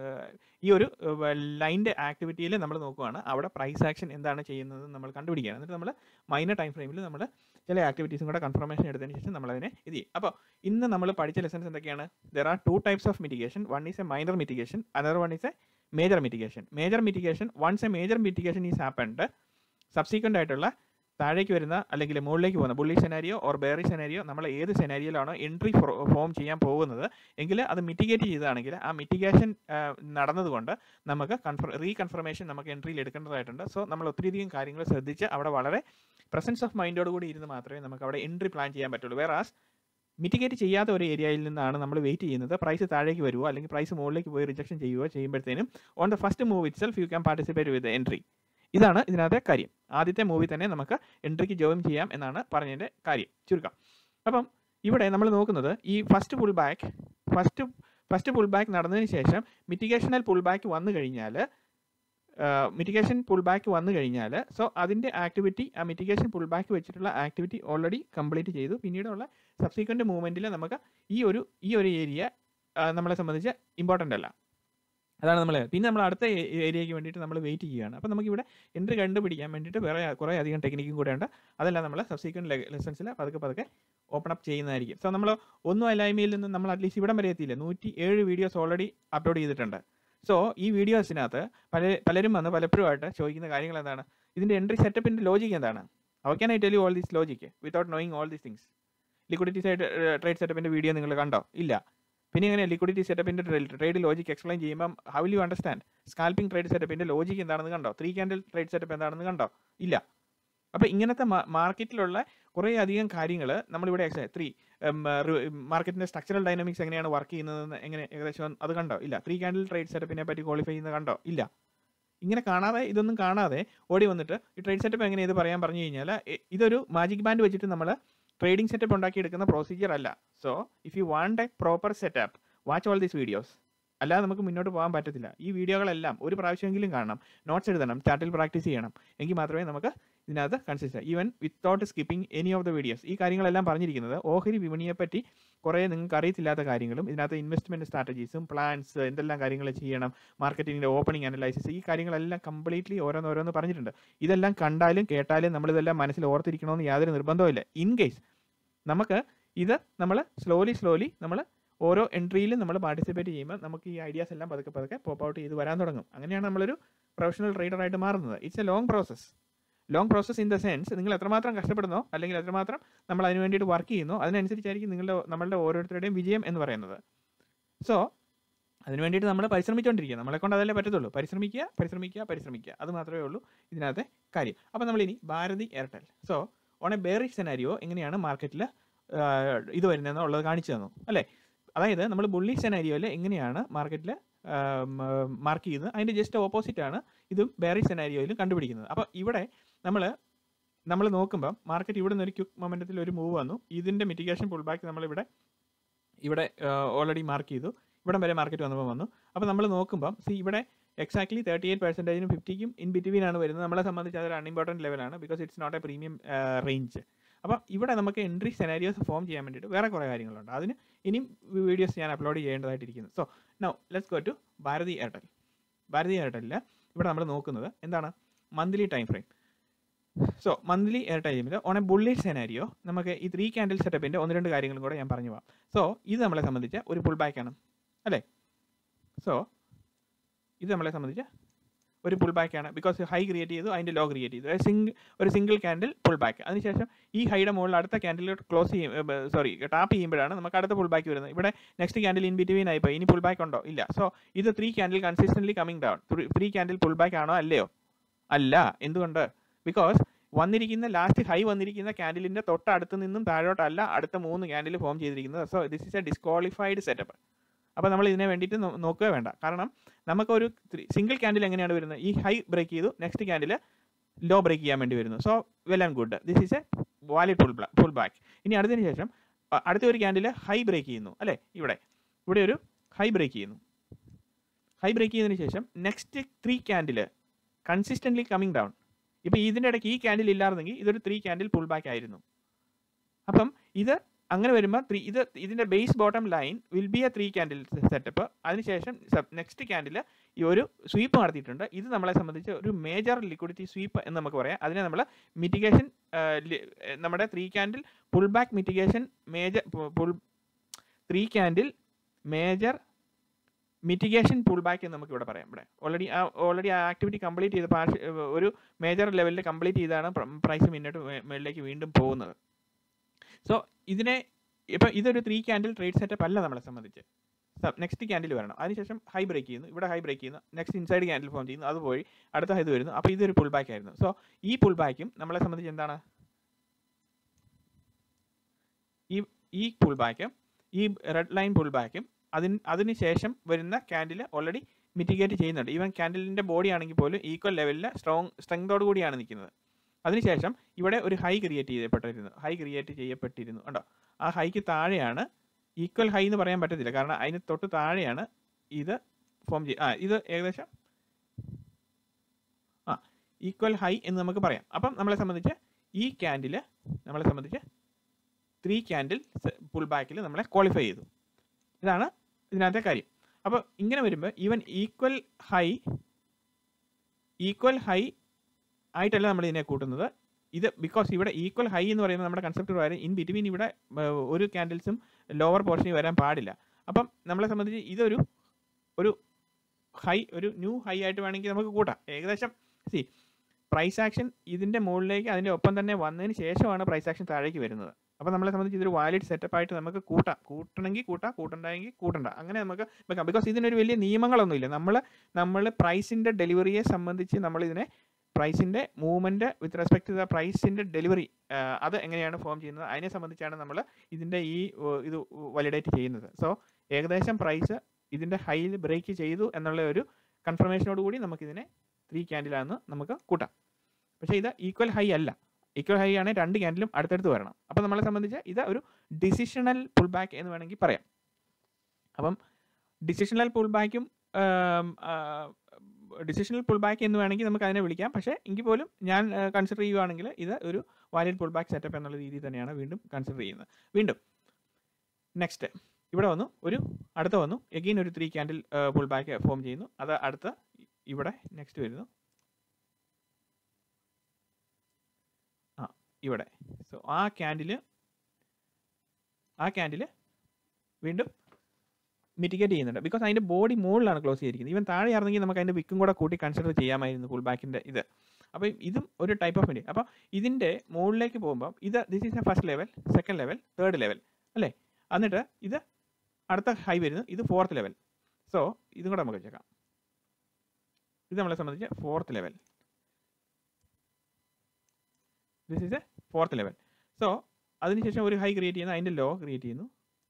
ഈ ഒരു ലൈൻ്റെ ആക്ടിവിറ്റിയിൽ നമ്മൾ നോക്കുകയാണ് അവിടെ പ്രൈസ് ആക്ഷൻ എന്താണ് ചെയ്യുന്നത് നമ്മൾ കണ്ടുപിടിക്കുകയാണ് എന്നിട്ട് നമ്മൾ മൈനർ ടൈം ഫ്രെയിമിൽ നമ്മൾ ചില ആക്ടിവിറ്റീസും കൂടെ കൺഫർമേഷൻ എടുത്തതിന് ശേഷം നമ്മൾ അതിനെ ഇത് ചെയ്യും അപ്പോൾ ഇന്ന് നമ്മൾ പഠിച്ച ലെസൺസ് എന്തൊക്കെയാണ് there are two types of mitigation one is a minor mitigation another one is a major mitigation major mitigation once a major mitigation is happened subsequent ആയിട്ടുള്ള താഴേക്ക് വരുന്ന അല്ലെങ്കിൽ മുകളിലേക്ക് പോകുന്ന bullish scenario or bearish scenario നമ്മൾ ഏത് സെനാരിയോയിലാണോ entry form ചെയ്യാൻ പോകുന്നത് എങ്കിൽ അത് മിറ്റിഗേറ്റ് ചെയ്തതാണെങ്കിൽ ആ മിറ്റിഗേഷൻ നടന്നതുകൊണ്ട് നമുക്ക് കൺഫർ റീകൺഫർമേഷൻ നമുക്ക് എൻട്രിയിൽ എടുക്കേണ്ടതായിട്ടുണ്ട് സോ നമ്മൾ ഒത്തിരിയധികം കാര്യങ്ങൾ ശ്രദ്ധിച്ച് അവിടെ വളരെ പ്രസൻസ് ഓഫ് മൈൻഡോട് കൂടി ഇരുന്ന് മാത്രമേ നമുക്ക് അവിടെ എൻട്രി പ്ലാൻ ചെയ്യാൻ പറ്റുള്ളൂ വേറെ മിറ്റിഗേറ്റ് ചെയ്യാത്ത ഒരു ഏരിയയിൽ നിന്നാണ് നമ്മൾ വെയിറ്റ് ചെയ്യുന്നത് പ്രൈസ് താഴേക്ക് വരുമോ അല്ലെങ്കിൽ പ്രൈസ് മുകളിലേക്ക് പോയി റിജക്ഷൻ ചെയ്യുകയോ ചെയ്യുമ്പോഴത്തേനും on the first move itself you can participate with entry ഇതാണ് ഇതിനകത്തെ കാര്യം ആദ്യത്തെ മൂവി തന്നെ നമുക്ക് എൻട്രിക്ക് ജോയിൻ ചെയ്യാം എന്നാണ് പറഞ്ഞതിൻ്റെ കാര്യം ചുരുക്കം അപ്പം ഇവിടെ നമ്മൾ നോക്കുന്നത് ഈ first pull back first first pull back നടന്നതിന് ശേഷം മിറ്റിഗേഷണൽ പുൾ ബാക്ക് വന്നു കഴിഞ്ഞാൽ മിറ്റിഗേഷൻ പുൾ ബാക്ക് വന്നു കഴിഞ്ഞാൽ സോ അതിൻ്റെ ആക്ടിവിറ്റി ആ മിറ്റിഗേഷൻ പുൾ ബാക്ക് വെച്ചിട്ടുള്ള ആക്ടിവിറ്റി ഓൾറെഡി കംപ്ലീറ്റ് ചെയ്തു പിന്നീടുള്ള സബ്സീക്വൻറ്റ് മൂവ്മെൻറ്റിൽ നമുക്ക് ഈ ഒരു ഈ ഒരു ഏരിയ നമ്മളെ സംബന്ധിച്ച് ഇമ്പോർട്ടൻ്റ് അല്ല അതാണ് നമ്മൾ പിന്നെ നമ്മൾ അടുത്ത ഏരിയയ്ക്ക് വേണ്ടിയിട്ട് നമ്മൾ വെയിറ്റ് ചെയ്യുകയാണ് അപ്പോൾ നമുക്കിവിടെ എൻട്രി കണ്ടുപിടിക്കാൻ വേണ്ടിയിട്ട് വേറെ കുറേ അധികം ടെക്നിക്കും കൂടെ ഉണ്ട് അതെല്ലാം നമ്മൾ സബ്സീക്വൻറ്റ് ലെസൺസിൽ പതുക്കെ പതുക്കെ ഓപ്പൺ അപ്പ് ചെയ്യുന്നതായിരിക്കും സോ നമ്മൾ ഒന്നും അല്ലായ്മയിൽ നിന്ന് നമ്മൾ അറ്റ്ലീസ്റ്റ് ഇവിടം വരെ എത്തിയില്ല നൂറ്റി ഏഴ് വീഡിയോസ് ഓൾറെഡി അപ്ലോഡ് ചെയ്തിട്ടുണ്ട് സോ ഈ വീഡിയോസിനകത്ത് പല പലരും വന്ന് പലപ്പോഴുമായിട്ട് ചോദിക്കുന്ന കാര്യങ്ങൾ എന്താണ് ഇതിൻ്റെ എൻട്രി സെറ്റപ്പിൻ്റെ ലോജിക്ക് എന്താണ് how can I tell you all these logic without knowing all these things liquidity side trade സെറ്റപ്പിൻ്റെ വീഡിയോ നിങ്ങൾ കണ്ടോ ഇല്ല പിന്നെ എങ്ങനെ ലിക്വിഡിറ്റി സെറ്റപ്പിൻ്റെ ട്രേഡ് ലോജിക്ക് എക്സ്പ്ലെയിൻ ചെയ്യുമ്പം how will you understand scalping trade സെറ്റപ്പിൻ്റെ ലോജിക്ക് എന്താണെന്ന് കണ്ടോ ത്രീ ക്യാൻഡിൽ ട്രേഡ് സെറ്റപ്പ് എന്താണെന്ന് കണ്ടോ ഇല്ല അപ്പോൾ ഇങ്ങനത്തെ മാർക്കറ്റിലുള്ള കുറേ അധികം കാര്യങ്ങൾ നമ്മളിവിടെ ത്രീ മാർക്കറ്റിൻ്റെ സ്ട്രക്ചറൽ ഡൈനാമിക്സ് എങ്ങനെയാണ് വർക്ക് ചെയ്യുന്നതെന്ന് എങ്ങനെ ഏകദേശം അത് കണ്ടോ ഇല്ല ത്രീ ക്യാൻഡിൽ ട്രേഡ് സെറ്റപ്പിനെ പറ്റി ക്വാളിഫൈ ചെയ്യുന്നത് കണ്ടോ ഇല്ല ഇങ്ങനെ കാണാതെ ഇതൊന്നും കാണാതെ ഓടി വന്നിട്ട് ഈ ട്രേഡ് സെറ്റപ്പ് എങ്ങനെ ഇത് പറയാൻ പറഞ്ഞു കഴിഞ്ഞാൽ ഇ- ഇതൊരു മാജിക് ബാൻഡ് വെച്ചിട്ട് നമ്മൾ ട്രേഡിംഗ് സെറ്റപ്പ് ഉണ്ടാക്കിയെടുക്കുന്ന പ്രൊസീജിയർ അല്ല so if you want a proper setup watch all these videos അല്ലാതെ നമുക്ക് മുന്നോട്ട് പോകാൻ പറ്റത്തില്ല ഈ വീഡിയോകളെല്ലാം ഒരു പ്രാവശ്യമെങ്കിലും കാണണം നോട്ട്സ് എഴുതണം ചാറ്റിൽ പ്രാക്ടീസ് ചെയ്യണം എങ്കിൽ മാത്രമേ നമുക്ക് ഇതിനകത്ത് consist even without skipping any of the videos ഈ കാര്യങ്ങളെല്ലാം പറഞ്ഞിരിക്കുന്നത് ഓഹരി വിപണിയെപ്പറ്റി കുറേ നിങ്ങൾക്ക് അറിയത്തില്ലാത്ത കാര്യങ്ങളും ഇതിനകത്ത് ഇൻവെസ്റ്റ്മെൻറ്റ് സ്ട്രാറ്റജീസും പ്ലാൻസ് എന്തെല്ലാം കാര്യങ്ങൾ ചെയ്യണം മാർക്കറ്റിങ്ങിൻ്റെ ഓപ്പണിംഗ് അനലൈസിസ് ഈ കാര്യങ്ങളെല്ലാം കംപ്ലീറ്റ്ലി ഓരോന്നോരോന്ന് പറഞ്ഞിട്ടുണ്ട് ഇതെല്ലാം കണ്ടാലും കേട്ടാലും നമ്മളിതെല്ലാം മനസ്സിൽ ഓർത്തിരിക്കണമെന്ന് യാതൊരു നിർബന്ധവുമില്ല ഇൻ കേസ് നമുക്ക് ഇത് നമ്മൾ സ്ലോലി സ്ലോലി നമ്മൾ ഓരോ എൻട്രിയിലും നമ്മൾ പാർട്ടിസിപ്പേറ്റ് ചെയ്യുമ്പോൾ നമുക്ക് ഈ ഐഡിയാസ് എല്ലാം പതുക്കെ പതുക്കെ പോപ്പ് ഔട്ട് ചെയ്ത് വരാൻ തുടങ്ങും അങ്ങനെയാണ് നമ്മളൊരു പ്രൊഫഷണൽ ട്രേഡറായിട്ട് മാറുന്നത് it's a long process long process in the sense നിങ്ങൾ എത്രമാത്രം കഷ്ടപ്പെടുന്നോ അല്ലെങ്കിൽ എത്രമാത്രം നമ്മൾ അതിന് വേണ്ടിയിട്ട് വർക്ക് ചെയ്യുന്നോ അതിനനുസരിച്ചായിരിക്കും നിങ്ങളുടെ നമ്മളുടെ ഓരോരുത്തരുടെയും വിജയം എന്ന് പറയുന്നത് സോ അതിന് വേണ്ടിയിട്ട് നമ്മൾ പരിശ്രമിച്ചുകൊണ്ടിരിക്കുക നമ്മളെ കൊണ്ട് അതല്ലേ പറ്റത്തുള്ളൂ പരിശ്രമിക്കുക പരിശ്രമിക്കുക പരിശ്രമിക്കുക അത് മാത്രമേ ഉള്ളൂ ഇതിനകത്തെ കാര്യം അപ്പോൾ നമ്മളിനി Bharti Airtel so on a bearish scenario എങ്ങനെയാണ് മാർക്കറ്റിൽ ഇത് വരുന്നതെന്ന് ഉള്ളത് കാണിച്ചു തന്നു അല്ലേ അതായത് നമ്മൾ ബുള്ളി സെനാരിയോയിൽ എങ്ങനെയാണ് മാർക്കറ്റിൽ മാർക്ക് ചെയ്യുന്നത് അതിൻ്റെ ജസ്റ്റ് ഓപ്പോസിറ്റ് ആണ് ഇതും ബേറിഷ് സെനാരിയോയിലും കണ്ടുപിടിക്കുന്നത് അപ്പോൾ ഇവിടെ നമ്മൾ നമ്മൾ നോക്കുമ്പോൾ മാർക്കറ്റ് ഇവിടെ നിന്ന് ഒരു ക്യുക്ക് മൊമെൻറ്റത്തിൽ ഒരു മൂവ് വന്നു ഇതിൻ്റെ മിറ്റിഗേഷൻ പുൾ ബാക്ക് നമ്മളിവിടെ ഇവിടെ ഓൾറെഡി മാർക്ക് ചെയ്തു ഇവിടം വരെ മാർക്കറ്റ് വന്നപ്പോൾ വന്നു അപ്പോൾ നമ്മൾ നോക്കുമ്പോൾ സി ഇവിടെ എക്സാക്ട്ലി തേർട്ടി എയ്റ്റ് പെർസെൻറ്റേജിനും ഫിഫ്റ്റിക്കും ഇൻ ബിറ്റ്വീൻ ആണ് വരുന്നത് നമ്മളെ സംബന്ധിച്ച് അതൊരു അൺഇമ്പോർട്ടൻറ്റ് ലെവലാണ് because it's not a premium range അപ്പോൾ ഇവിടെ നമുക്ക് എൻട്രി സെനാരിയോസ് ഫോം ചെയ്യാൻ വേണ്ടിയിട്ട് വേറെ കുറേ കാര്യങ്ങളുണ്ട് അതിന് ഇനിയും വീഡിയോസ് ഞാൻ അപ്ലോഡ് ചെയ്യേണ്ടതായിട്ടിരിക്കുന്നു so now let's go to Bharti Airtel Bharti എയർടെല്ലിൽ ഇവിടെ നമ്മൾ നോക്കുന്നത് എന്താണ് monthly time frame so monthly എയർ ടൈമിൽ ഓൺ എ ബുള്ളിഷ് സെനാരിയോ നമുക്ക് ഈ ത്രീ ക്യാൻഡിൽ സെറ്റപ്പിൻ്റെ ഒന്ന് രണ്ട് കാര്യങ്ങളും കൂടെ ഞാൻ പറഞ്ഞു പോവാം സോ ഇത് നമ്മളെ സംബന്ധിച്ച് ഒരു പുൾ ബാക്ക് ആണ് അല്ലേ സോ ഇത് നമ്മളെ സംബന്ധിച്ച് ഒരു പുൾ ബാക്ക് ആണ് ബിക്കോസ് ഹൈ ക്രിയേറ്റ് ചെയ്തു അതിൻ്റെ ലോ ക്രിയേറ്റ് ചെയ്തു സിംഗിൾ ഒരു സിംഗിൾ ക്യാൻഡിൽ പുൾ ബാക്ക് അതിനുശേഷം ഈ ഹൈയുടെ മുകളിൽ അടുത്ത ക്യാൻഡിൽ ക്ലോസ് ചെയ്യും സോറി ടാപ്പ് ചെയ്യുമ്പോഴാണ് നമുക്ക് അടുത്ത പുൾ ബാക്ക് വരുന്നത് ഇവിടെ നെക്സ്റ്റ് ക്യാൻഡിൽ ഇൻ ബിറ്റ്വീൻ ആയിപ്പോയി ഇനി പുൾ ബാക്ക് ഉണ്ടോ ഇല്ല സോ ഇത് three candle consistently coming down three candle pull back ആണോ അല്ലയോ അല്ല എന്തുകൊണ്ട് ബിക്കോസ് വന്നിരിക്കുന്ന ലാസ്റ്റ് ഹൈ വന്നിരിക്കുന്ന ക്യാൻഡിലിൻ്റെ തൊട്ടടുത്ത് നിന്നും താഴോട്ടല്ല അടുത്ത മൂന്ന് ക്യാൻഡിൽ ഫോം ചെയ്തിരിക്കുന്നത് so this is a disqualified setup അപ്പോൾ നമ്മൾ ഇതിനെ വേണ്ടിയിട്ട് നോ- നോക്കുക വേണ്ട കാരണം നമുക്കൊരു സിംഗിൾ ക്യാൻഡിൽ എങ്ങനെയാണ് വരുന്നത് ഈ ഹൈ ബ്രേക്ക് ചെയ്തു നെക്സ്റ്റ് ക്യാൻഡിൽ ലോ ബ്രേക്ക് ചെയ്യാൻ വേണ്ടി വരുന്നു so well and good this is a valid pull pull back ഇനി അടുത്തതിന് ശേഷം അ- അടുത്ത ഒരു ക്യാൻഡിൽ ഹൈ ബ്രേക്ക് ചെയ്യുന്നു അല്ലേ ഇവിടെ ഇവിടെ ഒരു ഹൈ ബ്രേക്ക് ചെയ്യുന്നു ഹൈ ബ്രേക്ക് ചെയ്തതിന് ശേഷം next three candle consistently coming down ഇപ്പോൾ ഇതിൻ്റെ ഇടയ്ക്ക് ഈ ക്യാൻഡിൽ ഇല്ലായിരുന്നെങ്കിൽ ഇതൊരു ത്രീ ക്യാൻഡിൽ പുൾ ബാക്ക് ആയിരുന്നു അപ്പം ഇത് അങ്ങനെ വരുമ്പോൾ ത്രീ ഇത് ഇതിൻ്റെ base bottom line will be a three candle setup അതിനുശേഷം നെക്സ്റ്റ് ക്യാൻഡിൽ ഈ ഒരു സ്വീപ്പ് നടത്തിയിട്ടുണ്ട് ഇത് നമ്മളെ സംബന്ധിച്ച് ഒരു മേജർ ലിക്വിഡിറ്റി സ്വീപ്പ് എന്ന് നമുക്ക് പറയാം അതിനെ നമ്മൾ മിറ്റിഗേഷൻ നമ്മുടെ three candle pull back mitigation major pull three candle major mitigation pull back എന്ന് നമുക്ക് ഇവിടെ പറയാം ഇവിടെ ഓൾറെഡി ആ ഓൾറെഡി ആ ആക്ടിവിറ്റി കംപ്ലീറ്റ് ചെയ്ത് പാർഷ ഒരു മേജർ ലെവലിൽ കംപ്ലീറ്റ് ചെയ്താണ് പ്രൈസ് മുന്നോട്ട് മേ- മേളിലേക്ക് വീണ്ടും പോകുന്നത് സോ ഇതിനെ ഇപ്പം ഇതൊരു ത്രീ ക്യാൻഡിൽ ട്രേഡ് സെറ്റപ്പ് അല്ല നമ്മളെ സംബന്ധിച്ച് നെക്സ്റ്റ് ക്യാൻഡിൽ വരണം അതിനുശേഷം ഹൈ ബ്രേക്ക് ചെയ്യുന്നു ഇവിടെ ഹൈ ബ്രേക്ക് ചെയ്യുന്നു നെക്സ്റ്റ് ഇൻസൈഡ് ക്യാൻഡിൽ ഫോം ചെയ്യുന്നു അത് പോയി അടുത്ത ഇത് വരുന്നു അപ്പോൾ ഇതൊരു പുൾ ബാക്ക് ആയിരുന്നു സോ ഈ പുൾ ബാക്കും നമ്മളെ സംബന്ധിച്ച് എന്താണ് ഈ ഈ പുൾ ബാക്കും ഈ റെഡ് ലൈൻ പുൾ ബാക്കും അതിന് അതിന് ശേഷം വരുന്ന ക്യാൻഡിൽ ഓൾറെഡി മിറ്റിഗേറ്റ് ചെയ്യുന്നുണ്ട് ഈവൻ ക്യാൻഡിലിൻ്റെ ബോഡി ആണെങ്കിൽ പോലും ഈക്വൽ ലെവലിൽ സ്ട്രോങ് സ്ട്രെങ്തോട് കൂടിയാണ് നിൽക്കുന്നത് അതിനുശേഷം ഇവിടെ ഒരു ഹൈ ക്രിയേറ്റ് ചെയ്യപ്പെട്ടിരുന്നു ഹൈ ക്രിയേറ്റ് ചെയ്യപ്പെട്ടിരുന്നു ഉണ്ടോ ആ ഹൈക്ക് താഴെയാണ് ഈക്വൽ ഹൈ എന്ന് പറയാൻ പറ്റത്തില്ല കാരണം അതിന് തൊട്ട് താഴെയാണ് ഇത് ഫോം ചെയ്യ ആ ഇത് ഏകദേശം ആ ഈക്വൽ ഹൈ എന്ന് നമുക്ക് പറയാം അപ്പം നമ്മളെ സംബന്ധിച്ച് ഈ ക്യാൻഡിൽ നമ്മളെ സംബന്ധിച്ച് ത്രീ ക്യാൻഡിൽ പുൾ ബാക്കിൽ നമ്മളെ ക്വാളിഫൈ ചെയ്തു ഇതാണ് ഇതിനകത്തെ കാര്യം അപ്പോൾ ഇങ്ങനെ വരുമ്പോൾ even equal high equal high ആയിട്ടല്ല നമ്മൾ ഇതിനെ കൂട്ടുന്നത് ഇത് ബിക്കോസ് ഇവിടെ ഈക്വൽ ഹൈ എന്ന് പറയുന്നത് നമ്മുടെ കൺസെപ്റ്റ് പ്രകാരം ഇൻ ബിറ്റ്വീൻ ഇവിടെ ഏർ, ഒരു ക്യാൻഡിൽസും ലോവർ പോർഷനിൽ വരാൻ പാടില്ല അപ്പം നമ്മളെ സംബന്ധിച്ച് ഇതൊരു ഒരു ഹൈ ഒരു ന്യൂ ഹൈ ആയിട്ട് വേണമെങ്കിൽ നമുക്ക് കൂട്ടാം ഏകദേശം സി പ്രൈസ് ആക്ഷൻ ഇതിൻ്റെ മുകളിലേക്ക് അതിൻ്റെ ഒപ്പം തന്നെ വന്നതിന് ശേഷമാണ് പ്രൈസ് ആക്ഷൻ താഴേക്ക് വരുന്നത് അപ്പോൾ നമ്മളെ സംബന്ധിച്ച് ഇതൊരു വാലിഡ് സെറ്റപ്പ് ആയിട്ട് നമുക്ക് കൂട്ടാം കൂട്ടണമെങ്കിൽ കൂട്ടാം കൂട്ടണ്ടെങ്കിൽ കൂട്ടണ്ട അങ്ങനെ നമുക്ക് വെക്കാം ബിക്കോസ് ഇതിനൊരു വലിയ നിയമങ്ങളൊന്നുമില്ല നമ്മൾ നമ്മൾ പ്രൈസിൻ്റെ ഡെലിവറിയെ സംബന്ധിച്ച് നമ്മൾ ഇതിനെ പ്രൈസിൻ്റെ movement with respect to the പ്രൈസിൻ്റെ ഡെലിവറി അത് എങ്ങനെയാണ് ഫോം ചെയ്യുന്നത് അതിനെ സംബന്ധിച്ചാണ് നമ്മൾ ഇതിൻ്റെ ഈ ഏർ, ഇത് വാലിഡേറ്റ് ചെയ്യുന്നത് സോ ഏകദേശം പ്രൈസ് ഇതിൻ്റെ ഹൈയിൽ ബ്രേക്ക് ചെയ്തു എന്നുള്ള ഒരു കൺഫർമേഷനോട് കൂടി നമുക്കിതിനെ ത്രീ ക്യാൻഡിലാണെന്ന് നമുക്ക് കൂട്ടാം പക്ഷേ ഇത് ഈക്വൽ ഹൈ അല്ല ഈക്വൽ ഹൈ ആണ് രണ്ട് ക്യാൻഡിലും അടുത്തടുത്ത് വരണം അപ്പോൾ നമ്മളെ സംബന്ധിച്ച് ഇത് ഒരു ഡിസിഷണൽ പുൾ ബാക്ക് എന്ന് വേണമെങ്കിൽ പറയാം അപ്പം ഡിസിഷണൽ പുൾ ബാക്കും ഡിസിഷണൽ പുൾ ബാക്ക് എന്ന് വേണമെങ്കിൽ നമുക്ക് അതിനെ വിളിക്കാം പക്ഷേ എങ്കിൽ പോലും ഞാൻ കൺസിഡർ ചെയ്യുവാണെങ്കിൽ ഇത് ഒരു വാലിഡ് പുൾ ബാക്ക് സെറ്റപ്പ് എന്നുള്ള രീതിയിൽ തന്നെയാണ് വീണ്ടും കൺസിഡർ ചെയ്യുന്നത് വീണ്ടും നെക്സ്റ്റ് ഇവിടെ വന്നു ഒരു അടുത്ത വന്നു എഗെയിൻ ഒരു three candle pull back form ചെയ്യുന്നു അത് അടുത്ത ഇവിടെ നെക്സ്റ്റ് വരുന്നു ആ ഇവിടെ സോ ആ ക്യാൻഡിൽ ആ ക്യാൻഡിൽ വീണ്ടും മിറ്റിഗേറ്റ് ചെയ്യുന്നുണ്ട് ബിക്കോസ് അതിൻ്റെ ബോഡി മുകളിലാണ് ക്ലോസ് ചെയ്തിരിക്കുന്നത് ഈവൻ താഴെ ആയിരുന്നെങ്കിൽ നമുക്ക് അതിൻ്റെ വിക്കും കൂടെ കൂട്ടി കൺസിഡർ ചെയ്യാമായിരുന്നു പുൾ ബാക്കിൻ്റെ ഇത് അപ്പോൾ ഇതും ഒരു ടൈപ്പ് ഓഫ് മിറ്റി അപ്പോൾ ഇതിൻ്റെ മുകളിലേക്ക് പോകുമ്പോൾ ഇത് this is a first level second level third level അല്ലേ എന്നിട്ട് ഇത് അടുത്ത ഹൈ വരുന്നു ഇത് ഫോർത്ത് ലെവൽ സോ ഇതും കൂടെ നമുക്ക് വെച്ചേക്കാം ഇത് നമ്മളെ സംബന്ധിച്ച് fourth level this is a fourth level so അതിനുശേഷം ഒരു ഹൈ ക്രിയേറ്റ് ചെയ്യുന്നു അതിൻ്റെ ലോ ക്രിയേറ്റ് ചെയ്യുന്നു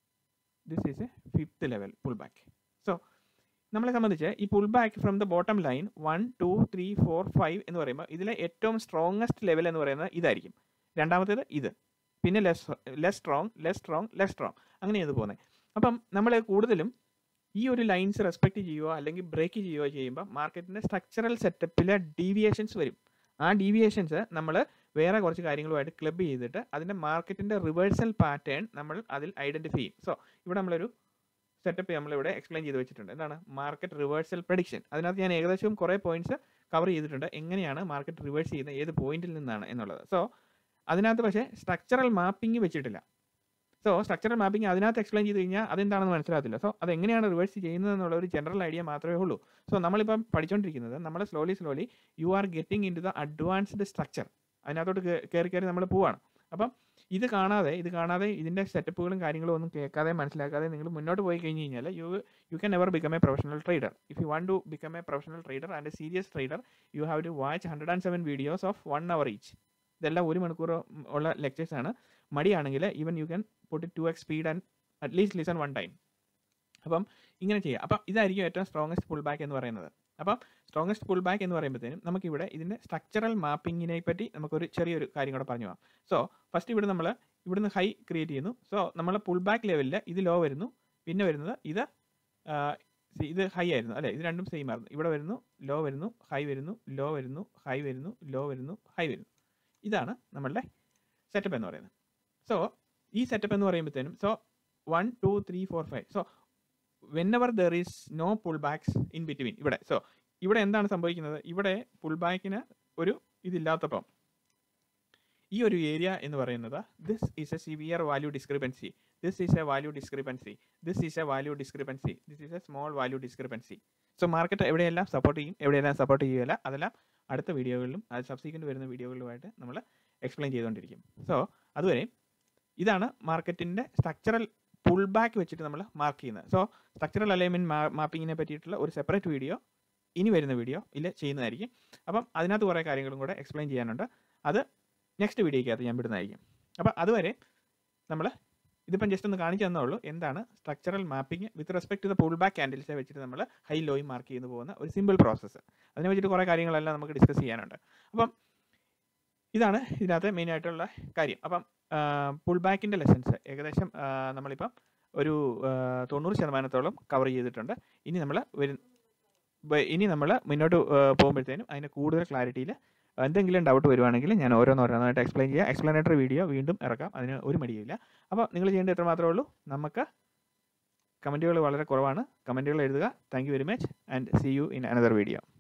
this is a fifth level pull back so നമ്മളെ സംബന്ധിച്ച് ഈ pull back from the bottom line one two three four five എന്ന് പറയുമ്പോൾ ഇതിലെ ഏറ്റവും സ്ട്രോങ്ങസ്റ്റ് ലെവൽ എന്ന് പറയുന്നത് ഇതായിരിക്കും രണ്ടാമത്തേത് ഇത് പിന്നെ less less strong less strong less strong അങ്ങനെയാണ് ഇത് പോകുന്നത് അപ്പം നമ്മൾ കൂടുതലും ഈ ഒരു ലൈൻസ് റെസ്പെക്ട് ചെയ്യുകയോ അല്ലെങ്കിൽ ബ്രേക്ക് ചെയ്യുകയോ ചെയ്യുമ്പോൾ മാർക്കറ്റിൻ്റെ സ്ട്രക്ചറൽ സെറ്റപ്പിലെ ഡീവിയേഷൻസ് വരും ആ ഡീവിയേഷൻസ് നമ്മൾ വേറെ കുറച്ച് കാര്യങ്ങളുമായിട്ട് ക്ലബ് ചെയ്തിട്ട് അതിൻ്റെ മാർക്കറ്റിൻ്റെ റിവേഴ്സൽ പാറ്റേൺ നമ്മൾ അതിൽ ഐഡൻറ്റിഫൈ ചെയ്യും സോ ഇവിടെ നമ്മളൊരു സെറ്റപ്പ് നമ്മളിവിടെ എക്സ്പ്ലെയിൻ ചെയ്ത് വെച്ചിട്ടുണ്ട് എന്താണ് മാർക്കറ്റ് റിവേഴ്സൽ പ്രഡിക്ഷൻ അതിനകത്ത് ഞാൻ ഏകദേശം കുറേ പോയിന്റ്സ് കവർ ചെയ്തിട്ടുണ്ട് എങ്ങനെയാണ് മാർക്കറ്റ് റിവേഴ്സ് ചെയ്യുന്നത് ഏത് പോയിന്റിൽ നിന്നാണ് എന്നുള്ളത് സോ അതിനകത്ത് പക്ഷേ സ്ട്രക്ചറൽ മാപ്പിംഗ് വെച്ചിട്ടില്ല സോ സ്ട്രക്ചറൽ മാപ്പിംഗ് അതിനകത്ത് എക്സ്പ്ലെയിൻ ചെയ്ത് കഴിഞ്ഞാൽ അതെന്താണെന്ന് മനസ്സിലാകത്തില്ല സോ അത് എങ്ങനെയാണ് റിവേഴ്സ് ചെയ്യുന്നത് എന്നുള്ള ഒരു ജനറൽ ഐഡിയ മാത്രമേ ഉള്ളൂ സോ നമ്മളിപ്പം പഠിച്ചുകൊണ്ടിരിക്കുന്നത് നമ്മൾ slowly slowly you are getting into the advanced structure അതിനകത്തോട്ട് കയറി കയറി നമ്മൾ പോവാണ് അപ്പം ഇത് കാണാതെ ഇത് കാണാതെ ഇതിൻ്റെ സെറ്റപ്പുകളും കാര്യങ്ങളും ഒന്നും കേൾക്കാതെ മനസ്സിലാക്കാതെ നിങ്ങൾ മുന്നോട്ട് പോയി കഴിഞ്ഞ് കഴിഞ്ഞാൽ you you can never become a professional trader if you want to become a professional trader and a serious trader you have to watch hundred and seven videos of one hour each ഇതെല്ലാം ഒരു മണിക്കൂർ ഉള്ള lectures ആണ് മടിയാണെങ്കിൽ even you can put two X speed and at least listen one time അപ്പം ഇങ്ങനെ ചെയ്യുക അപ്പം ഇതായിരിക്കും ഏറ്റവും സ്ട്രോങ്ങസ്റ്റ് പുൾ ബാക്ക് എന്ന് പറയുന്നത് അപ്പം സ്ട്രോങ്ങസ്റ്റ് പുൾ ബാക്ക് എന്ന് പറയുമ്പോഴത്തേനും നമുക്കിവിടെ ഇതിൻ്റെ സ്ട്രക്ചറൽ മാപ്പിങ്ങിനെ പറ്റി നമുക്കൊരു ചെറിയൊരു കാര്യം കൂടെ പറഞ്ഞു പോകാം സോ ഫസ്റ്റ് ഇവിടെ നമ്മൾ ഇവിടുന്ന് ഹൈ ക്രിയേറ്റ് ചെയ്യുന്നു സോ നമ്മൾ പുൾ ബാക്ക് ലെവലിൽ ഇത് ലോ വരുന്നു പിന്നെ വരുന്നത് ഇത് ആ, see, ഇത് ഹൈ ആയിരുന്നു അല്ലേ ഇത് രണ്ടും സെയിം ആയിരുന്നു ഇവിടെ വരുന്നു ലോ വരുന്നു ഹൈ വരുന്നു ലോ വരുന്നു ഹൈ വരുന്നു ലോ വരുന്നു ഹൈ വരുന്നു ഇതാണ് നമ്മളുടെ സെറ്റപ്പ് എന്ന് പറയുന്നത് സോ ഈ സെറ്റപ്പ് എന്ന് പറയുമ്പോഴത്തേനും so one two three four five so whenever there is no pull backs in between ഇവിടെ സോ ഇവിടെ എന്താണ് സംഭവിക്കുന്നത് ഇവിടെ പുൾ ബാക്കിന് ഒരു ഇതില്ലാത്തപ്പം ഈ ഒരു ഏരിയ എന്ന് പറയുന്നത് this is a severe value discrepancy this is a value discrepancy this is a value discrepancy this is a small value discrepancy so market എവിടെയെല്ലാം സപ്പോർട്ട് ചെയ്യും എവിടെയെല്ലാം സപ്പോർട്ട് ചെയ്യുകയില്ല അതെല്ലാം അടുത്ത വീഡിയോകളിലും അത് സബ്സിക്വൻറ്റ് വരുന്ന വീഡിയോകളിലുമായിട്ട് നമ്മൾ എക്സ്പ്ലെയിൻ ചെയ്തുകൊണ്ടിരിക്കും സോ അതുവരെ ഇതാണ് മാർക്കറ്റിൻ്റെ സ്ട്രക്ചറൽ പുൾ ബാക്ക് വെച്ചിട്ട് നമ്മൾ മാർക്ക് ചെയ്യുന്നത് സോ സ്ട്രക്ചറൽ അലൈൻമെൻറ്റ് മാപ്പിങ്ങിനെ പറ്റിയിട്ടുള്ള ഒരു സെപ്പറേറ്റ് വീഡിയോ ഇനി വരുന്ന വീഡിയോ ഇല്ല ചെയ്യുന്നതായിരിക്കും അപ്പം അതിനകത്ത് കുറേ കാര്യങ്ങളും കൂടെ എക്സ്പ്ലെയിൻ ചെയ്യാനുണ്ട് അത് നെക്സ്റ്റ് വീഡിയോയ്ക്കകത്ത് ഞാൻ വിടുന്നതായിരിക്കും അപ്പം അതുവരെ നമ്മൾ ഇതിപ്പം ജസ്റ്റ് ഒന്ന് കാണിച്ചു തന്നേ ഉള്ളൂ എന്താണ് structural mapping with respect to the pull back ക്യാൻഡിൽസെ വെച്ചിട്ട് നമ്മൾ ഹൈ ലോയും മാർക്ക് ചെയ്തു പോകുന്ന ഒരു സിമ്പിൾ പ്രോസസ്സ് അതിനെ വെച്ചിട്ട് കുറേ കാര്യങ്ങളെല്ലാം നമുക്ക് ഡിസ്കസ് ചെയ്യാനുണ്ട് അപ്പം ഇതാണ് ഇതിനകത്ത് മെയിൻ ആയിട്ടുള്ള കാര്യം അപ്പം പുൾ ബാക്കിൻ്റെ ലെസൺസ് ഏകദേശം ആ, നമ്മളിപ്പം ഒരു ആ, തൊണ്ണൂറ് ശതമാനത്തോളം കവർ ചെയ്തിട്ടുണ്ട് ഇനി നമ്മൾ വരും വ- ഇനി നമ്മൾ മുന്നോട്ട് ആ, പോകുമ്പോഴത്തേനും അതിന് കൂടുതൽ ക്ലാരിറ്റിയിൽ എന്തെങ്കിലും ഡൗട്ട് വരുവാണെങ്കിൽ ഞാൻ ഓരോന്നോരോന്നായിട്ട് എക്സ്പ്ലെയിൻ ചെയ്യാം എക്സ്പ്ലനേറ്ററി വീഡിയോ വീണ്ടും ഇറക്കാം അതിന് ഒരു മടിയില്ല അപ്പോൾ നിങ്ങൾ ചെയ്യേണ്ടത് എത്ര മാത്രമേ ഉള്ളൂ നമുക്ക് കമൻറ്റുകൾ വളരെ കുറവാണ് കമൻറ്റുകൾ എഴുതുക thank you very much and see you in another video